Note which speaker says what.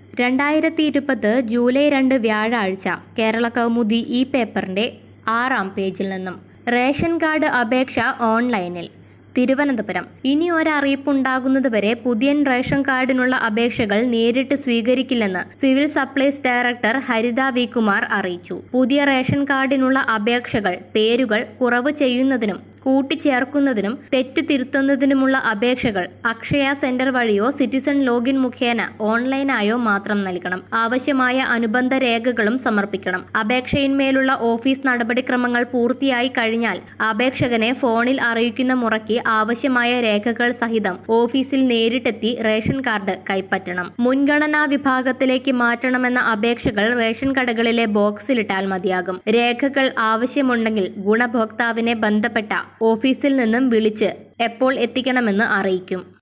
Speaker 1: രണ്ടായിരത്തി ഇരുപത് ജൂലൈ രണ്ട് വ്യാഴാഴ്ച കേരള കൗമുദി ഈ പേപ്പറിന്റെ ആറാം പേജിൽ നിന്നും റേഷൻ കാർഡ് അപേക്ഷ ഓൺലൈനിൽ തിരുവനന്തപുരം ഇനി ഒരറിയിപ്പുണ്ടാകുന്നതുവരെ പുതിയ റേഷൻ കാർഡിനുള്ള അപേക്ഷകൾ നേരിട്ട് സ്വീകരിക്കില്ലെന്ന് civil supplies director Haritha V Kumar അറിയിച്ചു പുതിയ റേഷൻ കാർഡിനുള്ള അപേക്ഷകൾ പേരുകൾ കുറവ് ചെയ്യുന്നതിനും കൂട്ടിച്ചേർക്കുന്നതിനും തെറ്റു തിരുത്തുന്നതിനുമുള്ള അപേക്ഷകൾ അക്ഷയ സെന്റർ വഴിയോ സിറ്റിസൺ ലോഗിൻ മുഖേന ഓൺലൈനായോ മാത്രം നൽകണം ആവശ്യമായ അനുബന്ധ രേഖകളും സമർപ്പിക്കണം അപേക്ഷയിന്മേലുള്ള ഓഫീസ് നടപടിക്രമങ്ങൾ പൂർത്തിയായി കഴിഞ്ഞാൽ അപേക്ഷകനെ ഫോണിൽ അറിയിക്കുന്ന മുറയ്ക്ക് ആവശ്യമായ രേഖകൾ സഹിതം ഓഫീസിൽ നേരിട്ടെത്തി റേഷൻ കാർഡ് കൈപ്പറ്റണം മുൻഗണനാ വിഭാഗത്തിലേക്ക് മാറ്റണമെന്ന അപേക്ഷകൾ റേഷൻ കടകളിലെ ബോക്സിലിട്ടാൽ മതിയാകും രേഖകൾ ആവശ്യമുണ്ടെങ്കിൽ ഗുണഭോക്താവിനെ ബന്ധപ്പെട്ട ഓഫീസിൽ നിന്നും വിളിച്ച് എപ്പോൾ എത്തിക്കണമെന്ന് അറിയിക്കും